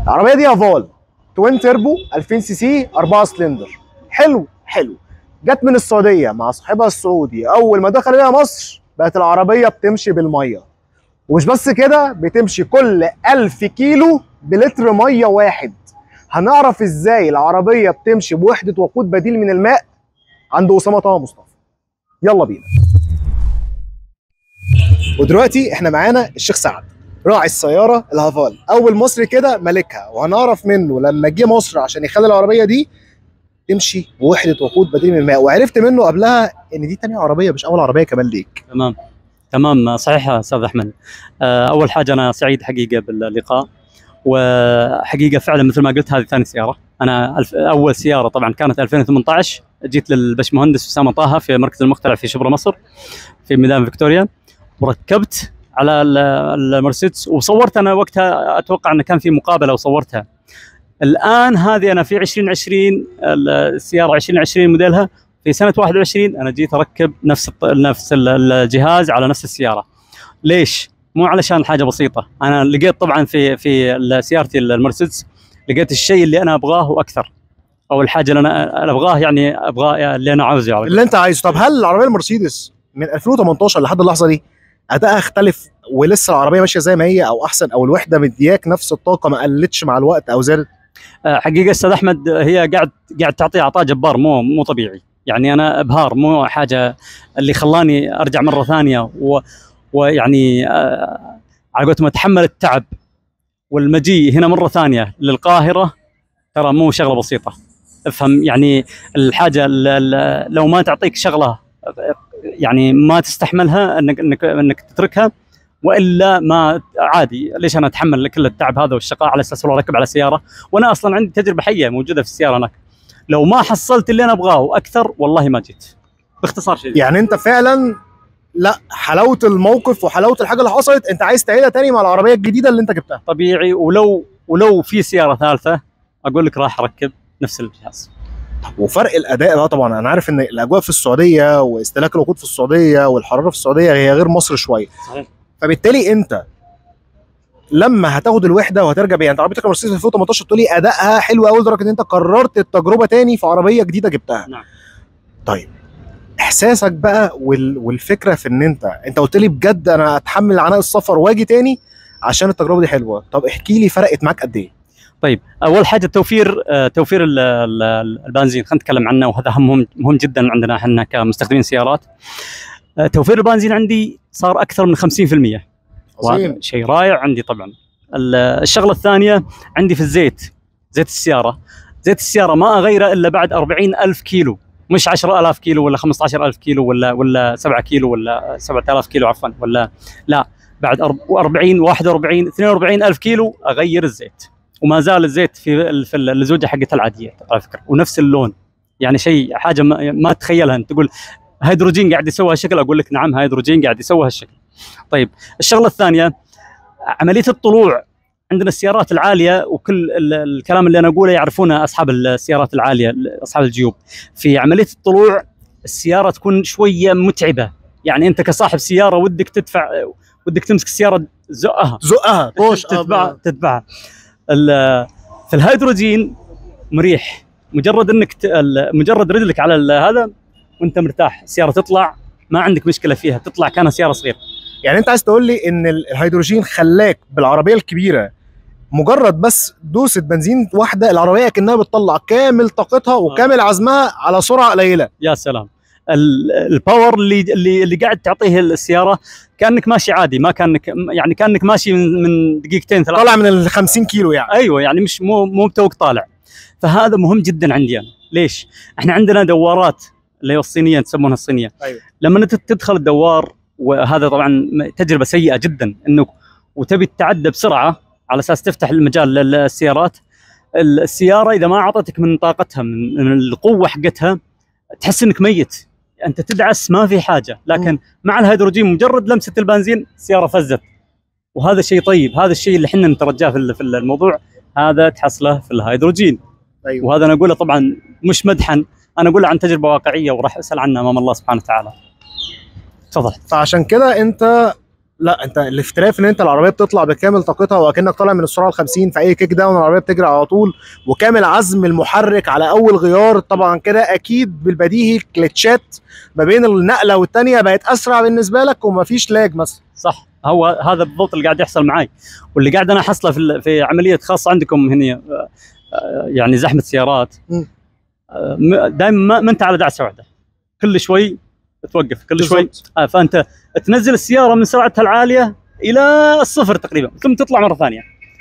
العربيه دي افال توين تيربو 2000 سي سي 4 سلندر حلو حلو جت من السعوديه مع صاحبها السعودي اول ما دخل هنا مصر بقت العربيه بتمشي بالميه ومش بس كده بتمشي كل 1000 كيلو بلتر ميه واحد هنعرف ازاي العربيه بتمشي بوحده وقود بديل من الماء عند اسامه طه مصطفى يلا بينا ودلوقتي احنا معانا الشيخ سعد راعي السياره الهافال اول مصري كده مالكها وهنعرف منه لما جه مصر عشان يخلي العربيه دي تمشي بوحده وقود بديل من الماء وعرفت منه قبلها ان دي تاني عربيه مش اول عربيه كمان ليك تمام تمام صحيح يا استاذ احمد آه، اول حاجه انا سعيد حقيقه باللقاء وحقيقه فعلا مثل ما قلت هذه ثاني سياره انا الف اول سياره طبعا كانت 2018 جيت للبشمهندس اسامه طه في مركز المخترع في شبرا مصر في ميدان فيكتوريا وركبت على ال- المرسيدس وصورت انا وقتها اتوقع انه كان في مقابله وصورتها الان هذه انا في 2020 السياره 2020 موديلها في سنه 21 انا جيت اركب نفس الط- نفس ال- الجهاز على نفس السياره ليش مو علشان حاجه بسيطه انا لقيت طبعا في في ال- سيارتي المرسيدس لقيت الشيء اللي انا ابغاه واكثر او الحاجه اللي انا أنا ابغاه يعني ابغاه اللي انا عاوزه يعني. اللي انت عايزه طب هل العربيه المرسيدس من 2018 لحد اللحظه دي ادائها اختلف ولسه العربيه ماشيه زي ما هي او احسن او الوحده مدياك نفس الطاقه ما قلتش مع الوقت او زادت آه، حقيقه استاذ احمد هي قاعد قاعد تعطي عطاء جبار مو مو طبيعي يعني انا ابهار مو حاجه اللي خلاني ارجع مره ثانيه و ويعني آه، على قولتهم اتحمل التعب والمجيء هنا مره ثانيه للقاهره ترى مو شغله بسيطه افهم يعني الحاجه ال- ال- لو ما تعطيك شغله يعني ما تستحملها انك انك انك تتركها والا ما عادي ليش انا اتحمل كل التعب هذا والشقاء على اساس والله اركب على سياره وانا اصلا عندي تجربه حيه موجوده في السياره هناك لو ما حصلت اللي انا ابغاه واكثر والله ما جيت باختصار شديد يعني انت فعلا لا حلاوه الموقف وحلاوه الحاجه اللي حصلت انت عايز تعيدها تاني مع العربيه الجديده اللي انت جبتها طبيعي ولو ولو في سياره ثالثه اقول لك راح اركب نفس الجهاز وفرق الاداء بقى طبعا انا عارف ان الاجواء في السعوديه واستهلاك الوقود في السعوديه والحراره في السعوديه هي غير مصر شويه صحيح فبالتالي انت لما هتاخد الوحده وهترجع بيها انت عربيتك المرسيدس 2018 تقول لي ادائها حلو قوي لدرجه ان انت قررت التجربه تاني في عربيه جديده جبتها نعم. طيب احساسك بقى وال... والفكره في ان انت انت قلت لي بجد انا اتحمل عناء السفر واجي تاني عشان التجربه دي حلوه طب احكي لي فرقت معاك قد ايه طيب اول حاجه توفير آه، توفير ال- ال- البنزين خلينا نتكلم عنه وهذا هم مهم مهم جدا عندنا احنا كمستخدمين سيارات آه، توفير البنزين عندي صار اكثر من 50% وهذا عظيم شيء رائع عندي طبعا ال- الشغله الثانيه عندي في الزيت زيت السياره زيت السياره ما اغيره الا بعد 40 ألف كيلو مش 10000 كيلو ولا 15000 كيلو ولا ولا 7 كيلو ولا 7000 كيلو عفوا ولا لا بعد 40 41 42 ألف كيلو اغير الزيت وما زال الزيت في ال- في اللزوجه حقتها العاديه على فكره ونفس اللون يعني شيء حاجه ما, ما تتخيلها انت تقول هيدروجين قاعد يسوي هالشكل اقول لك نعم هيدروجين قاعد يسوي هالشكل طيب الشغله الثانيه عمليه الطلوع عندنا السيارات العاليه وكل ال- الكلام اللي انا اقوله يعرفونه اصحاب السيارات العاليه اصحاب الجيوب في عمليه الطلوع السياره تكون شويه متعبه يعني انت كصاحب سياره ودك تدفع ودك تمسك السياره تزقها زقها طوش تتبع تتبعها ال- في الهيدروجين مريح مجرد انك ت... ال- مجرد رجلك على ال- هذا وانت مرتاح السياره تطلع ما عندك مشكله فيها تطلع كانها سياره صغيره يعني انت عايز تقول لي ان ال- الهيدروجين خلاك بالعربيه الكبيره مجرد بس دوسه بنزين واحده العربيه كانها بتطلع كامل طاقتها وكامل عزمها على سرعه قليله يا سلام ال- الباور اللي اللي اللي قاعد تعطيه السياره كانك ماشي عادي ما كانك يعني كانك ماشي من من دقيقتين ثلاث طالع من ال 50 كيلو يعني ايوه يعني مش مو مو توك طالع فهذا مهم جدا عندي انا ليش؟ احنا عندنا دوارات اللي هي الصينيه تسمونها الصينيه أيوة. لما انت تدخل الدوار وهذا طبعا تجربه سيئه جدا انه وتبي تتعدى بسرعه على اساس تفتح المجال للسيارات السياره اذا ما اعطتك من طاقتها من من القوه حقتها تحس انك ميت انت تدعس ما في حاجه لكن مع الهيدروجين مجرد لمسه البنزين السياره فزت وهذا شيء طيب هذا الشيء اللي احنا نترجاه في في الموضوع هذا تحصله في الهيدروجين ايوه وهذا انا اقوله طبعا مش مدحا انا اقوله عن تجربه واقعيه وراح اسال عنها امام الله سبحانه وتعالى تفضل فعشان كده انت لا انت الاختلاف ان انت العربيه بتطلع بكامل طاقتها واكنك طالع من السرعه ال 50 في اي كيك داون العربيه بتجري على طول وكامل عزم المحرك على اول غيار طبعا كده اكيد بالبديهي كليتشات ما بين النقله والثانيه بقت اسرع بالنسبه لك ومفيش لاج مثلا صح هو هذا بالضبط اللي قاعد يحصل معي واللي قاعد انا احصله في ال- في عمليه خاصه عندكم هنا آه، آه، يعني زحمه سيارات مم. دائما ما, ما انت على دعسه واحده كل شوي توقف كل شوي بالظبط. آه فانت تنزل السياره من سرعتها العاليه الى الصفر تقريبا ثم تطلع مره ثانيه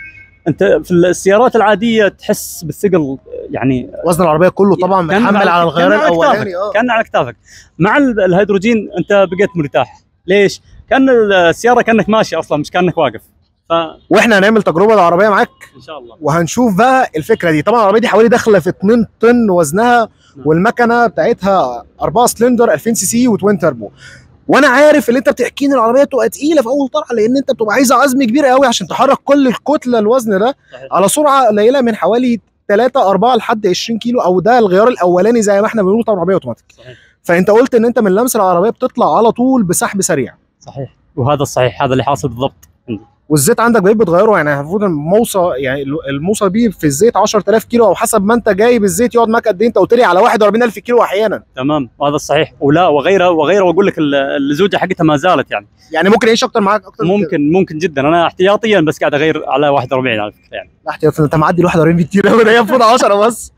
انت في السيارات العاديه تحس بالثقل يعني وزن العربيه كله طبعا كان محمل على- على الغيار كان على الاولاني اه كان على اكتافك مع ال- الهيدروجين انت بقيت مرتاح ليش؟ كان السياره كانك ماشي اصلا مش كانك واقف فان واحنا هنعمل تجربه العربيه معاك شاء الله وهنشوف بقى الفكره دي طبعا العربيه دي حوالي داخله في 2 طن وزنها نعم. والمكنه بتاعتها 4 سلندر 2000 سي سي وتوين تربو وانا عارف اللي انت بتحكي ان العربيه تبقى تقيله في اول طلعه لان انت بتبقى عايزه عزم كبير قوي عشان تحرك كل الكتله الوزن ده صحيح. على سرعه قليله من حوالي 3 4 لحد 20 كيلو او ده الغيار الاولاني زي ما احنا بنقول طبعا عربيه اوتوماتيك صحيح فانت قلت ان انت من لمس العربيه بتطلع على طول بسحب سريع صحيح وهذا الصحيح هذا اللي حاصل بالضبط عندي والزيت عندك بقيت بتغيره يعني المفروض الموصى يعني الموصى بيه في الزيت 10000 كيلو او حسب ما انت جايب الزيت يقعد معاك قد ايه انت قلت لي على 41000 كيلو احيانا تمام وهذا الصحيح ولا وغيره وغيره واقول لك ال- الزوجه حقتها ما زالت يعني يعني ممكن يعيش اكتر معاك اكتر من كده. ممكن ممكن جدا انا احتياطيا بس قاعد اغير على 41 على فكره يعني لا احتياطي انت معدي ال 41 كتير قوي ده هي المفروض 10 بس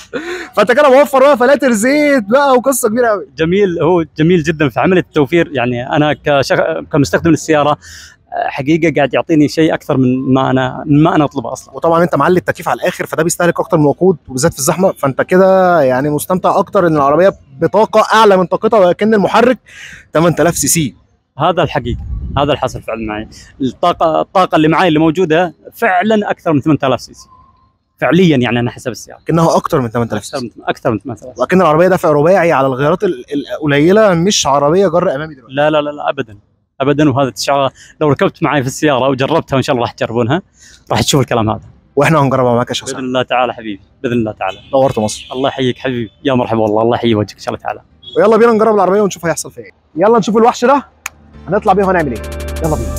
فانت كده موفر بقى فلاتر زيت بقى وقصه كبيره قوي جميل هو جميل جدا في عمليه التوفير يعني انا كشخ... كمستخدم للسياره آه، حقيقه قاعد يعطيني شيء اكثر من ما انا من ما انا اطلبه اصلا وطبعا انت معلي التكييف على الاخر فده بيستهلك اكتر من الوقود وبالذات في الزحمه فانت كده يعني مستمتع اكتر ان العربيه بطاقه اعلى من طاقتها ولكن المحرك 8000 سي سي هذا الحقيقه هذا اللي حصل فعلا معي الطاقه الطاقه اللي معي اللي موجوده فعلا اكثر من 8000 سي سي فعليا يعني انا حسب السياره كانها اكتر من 8000 سي اكثر سي من اكثر من 8000 وكان العربيه دافع رباعي على الغيارات ال- القليله مش عربيه جر امامي دلوقتي لا لا لا, لا ابدا ابدا وهذا الشعار لو ركبت معي في السياره وجربتها وان شاء الله راح تجربونها راح تشوف الكلام هذا واحنا هنجربها معاك يا شيخ باذن سعد الله تعالى حبيبي باذن الله تعالى نورت مصر الله يحييك حبيبي يا مرحبا والله الله يحيي وجهك ان شاء الله تعالى ويلا بينا نجرب العربيه ونشوف هيحصل فيها ايه يلا نشوف الوحش ده هنطلع بيه وهنعمل ايه يلا بينا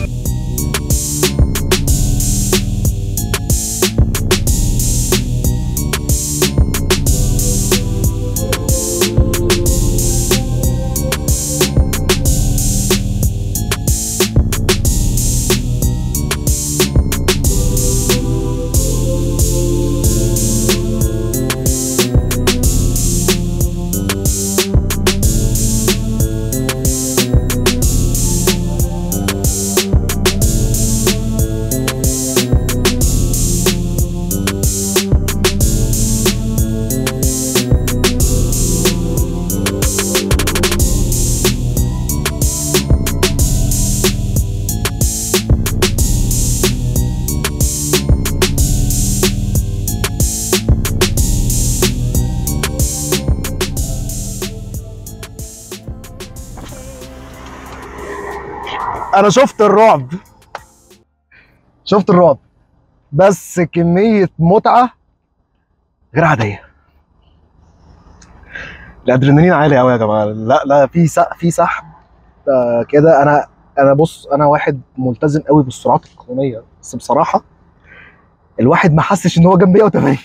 انا شفت الرعب شفت الرعب بس كمية متعة غير عادية الادرينالين عالي قوي يا جماعة لا لا في سح في سحب آه، كده انا انا بص انا واحد ملتزم قوي بالسرعات القانونية بس بصراحة الواحد ما حسش ان هو جنب 180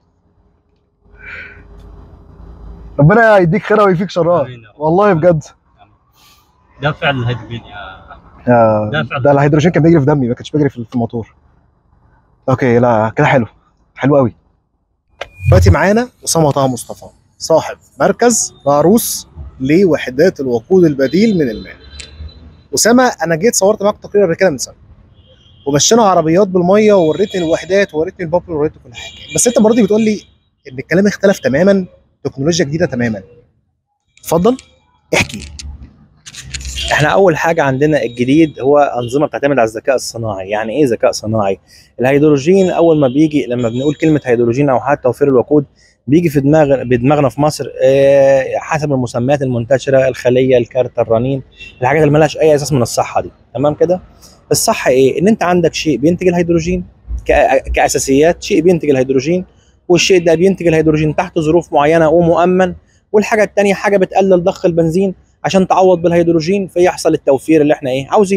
ربنا يديك خيرها ويفيك شرها آمين يا رب. والله بجد ده فعلا الهيدروجين يا آه، ده فعلا. ده الهيدروجين كان بيجري في دمي ما كانش بيجري في في الموتور اوكي لا كده حلو حلو قوي دلوقتي معانا اسامه طه مصطفى صاحب مركز معروس لوحدات الوقود البديل من الماء اسامه انا جيت صورت معاك تقرير قبل كده من سنه ومشينا عربيات بالميه ووريتني الوحدات ووريتني البابل ووريتني كل حاجه بس انت المره دي بتقول لي ان الكلام اختلف تماما تكنولوجيا جديده تماما اتفضل احكي احنا اول حاجه عندنا الجديد هو انظمه بتعتمد على الذكاء الصناعي يعني ايه ذكاء صناعي الهيدروجين اول ما بيجي لما بنقول كلمه هيدروجين او حتى توفير الوقود بيجي في دماغ بدماغنا في مصر آه، حسب المسميات المنتشره الخليه الكارت الرنين الحاجات اللي ملهاش اي اساس من الصحه دي تمام كده الصح ايه ان انت عندك شيء بينتج الهيدروجين ك- كاساسيات شيء بينتج الهيدروجين والشيء ده بينتج الهيدروجين تحت ظروف معينه ومؤمن والحاجه الثانيه حاجه بتقلل ضخ البنزين عشان تعوض بالهيدروجين فيحصل التوفير اللي احنا ايه عاوزينه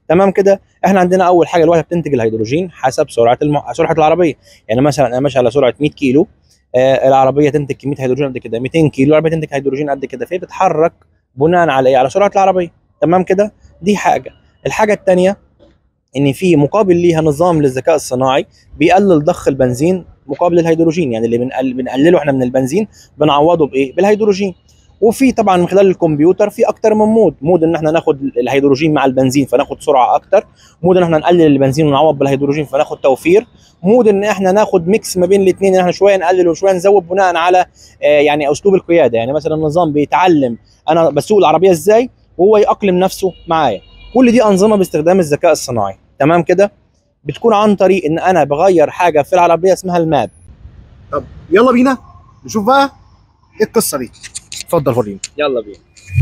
تمام كده احنا عندنا اول حاجه الوحده بتنتج الهيدروجين حسب سرعه الم... سرعه العربيه يعني مثلا انا ماشي على سرعه 100 كيلو آه العربيه تنتج كميه هيدروجين قد كده 200 كيلو العربيه تنتج هيدروجين قد كده فهي بتتحرك بناء على ايه على سرعه العربيه تمام كده دي حاجه الحاجه الثانيه ان في مقابل ليها نظام للذكاء الصناعي بيقلل ضخ البنزين مقابل الهيدروجين يعني اللي بنقل... بنقلله احنا من البنزين بنعوضه بايه بالهيدروجين وفي طبعا من خلال الكمبيوتر في اكتر من مود مود ان احنا ناخد الهيدروجين مع البنزين فناخد سرعه اكتر مود ان احنا نقلل البنزين ونعوض بالهيدروجين فناخد توفير مود ان احنا ناخد ميكس ما بين الاثنين ان احنا شويه نقلل وشويه نزود بناء على آه يعني اسلوب القياده يعني مثلا النظام بيتعلم انا بسوق العربيه ازاي وهو يأقلم نفسه معايا كل دي انظمه باستخدام الذكاء الصناعي تمام كده بتكون عن طريق ان انا بغير حاجه في العربيه اسمها الماب طب يلا بينا نشوف بقى ايه القصه دي اتفضل فريم يلا بينا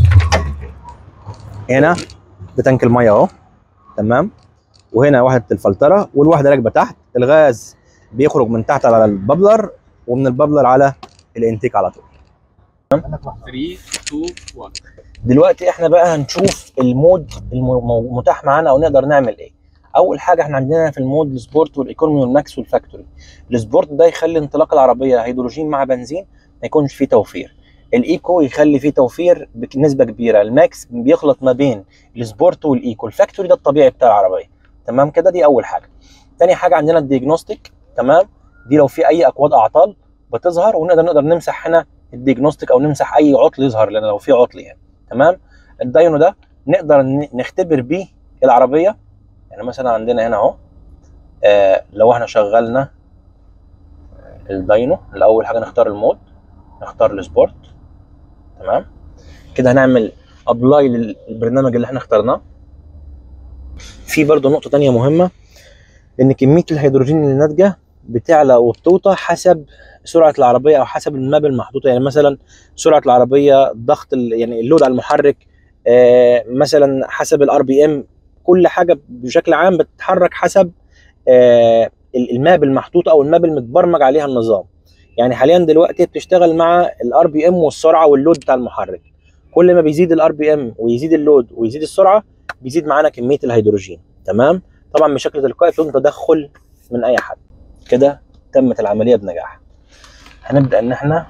هنا ده تانك الميه اهو تمام وهنا وحده الفلتره والواحده راكبه تحت الغاز بيخرج من تحت على البابلر ومن البابلر على الانتيك على طول 3 2 1 دلوقتي احنا بقى هنشوف المود المتاح معانا او نقدر نعمل ايه اول حاجه احنا عندنا في المود السبورت والايكونومي والماكس والفاكتوري السبورت ده يخلي انطلاق العربيه هيدروجين مع بنزين ما يكونش فيه توفير الايكو يخلي فيه توفير بنسبه كبيره الماكس بيخلط ما بين السبورت والايكو الفاكتوري ده الطبيعي بتاع العربيه تمام كده دي اول حاجه تاني حاجه عندنا الديagnostic تمام دي لو في اي اكواد اعطال بتظهر ونقدر نقدر نمسح هنا الديagnostic او نمسح اي عطل يظهر لنا لو في عطل يعني تمام الداينو ده نقدر نختبر بيه العربيه يعني مثلا عندنا هنا اهو آه لو احنا شغلنا الداينو الاول حاجه نختار المود نختار السبورت تمام كده هنعمل ابلاي للبرنامج اللي احنا اخترناه في برضو نقطه تانية مهمه ان كميه الهيدروجين اللي ناتجه بتعلى وبتوطى حسب سرعه العربيه او حسب الماب المحطوطه يعني مثلا سرعه العربيه ضغط يعني اللود على المحرك آه مثلا حسب الار بي ام كل حاجه بشكل عام بتتحرك حسب آه الماب المحطوطه او الماب المتبرمج عليها النظام يعني حاليا دلوقتي بتشتغل مع الار بي ام والسرعه واللود بتاع المحرك كل ما بيزيد الار بي ام ويزيد اللود ويزيد السرعه بيزيد معانا كميه الهيدروجين تمام طبعا بشكل تلقائي بدون تدخل من اي حد كده تمت العمليه بنجاح هنبدا ان احنا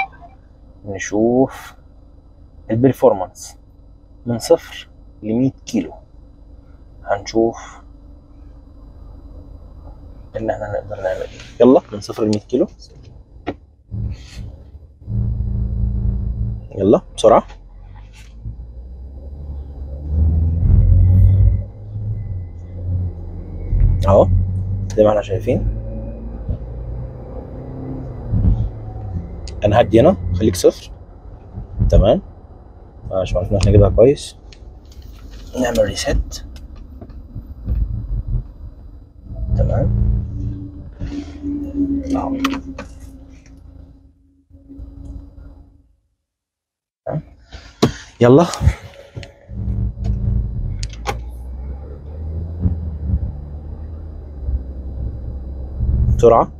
نشوف البرفورمانس من صفر ل 100 كيلو هنشوف ان احنا نقدر نعمل ايه يلا من صفر ل 100 كيلو يلا بسرعه اهو زي ما احنا شايفين انا هدي هنا خليك صفر تمام عشان عرفنا احنا نجيبها كويس نعمل ريست تمام اهو يلا بسرعة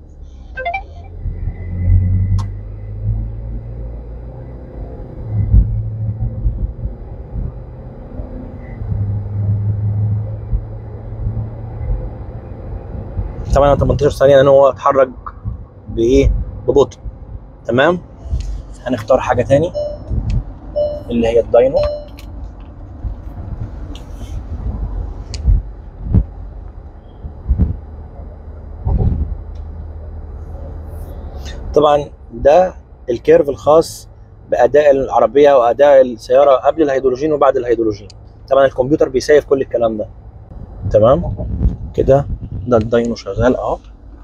طبعا 18 ثانية لأن هو اتحرك بإيه؟ ببطء تمام؟ هنختار حاجة تاني اللي هي الداينو طبعا ده الكيرف الخاص باداء العربيه واداء السياره قبل الهيدروجين وبعد الهيدروجين طبعا الكمبيوتر بيسيف كل الكلام ده تمام كده ده الداينو شغال اهو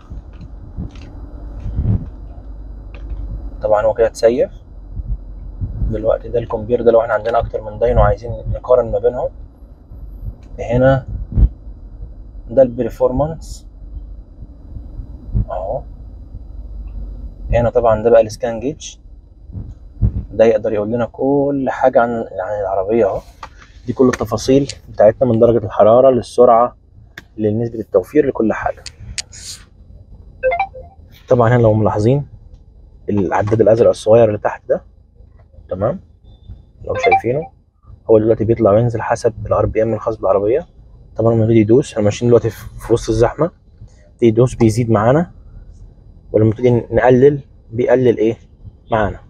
طبعا هو كده اتسيف دلوقتي ده الكمبيوتر ده لو احنا عندنا اكتر من داينو عايزين نقارن ما بينهم هنا ده البرفورمانس اهو هنا طبعا ده بقى السكان جيج ده يقدر يقول لنا كل حاجه عن عن العربيه اهو دي كل التفاصيل بتاعتنا من درجه الحراره للسرعه لنسبه التوفير لكل حاجه طبعا هنا لو ملاحظين العداد الازرق الصغير اللي تحت ده تمام لو شايفينه هو دلوقتي بيطلع وينزل حسب الار بي ام الخاص بالعربيه طبعا لما يبتدي يدوس احنا ماشيين دلوقتي في في وسط الزحمه يبتدي يدوس بيزيد معانا ولما نبتدي نقلل بيقلل ايه معانا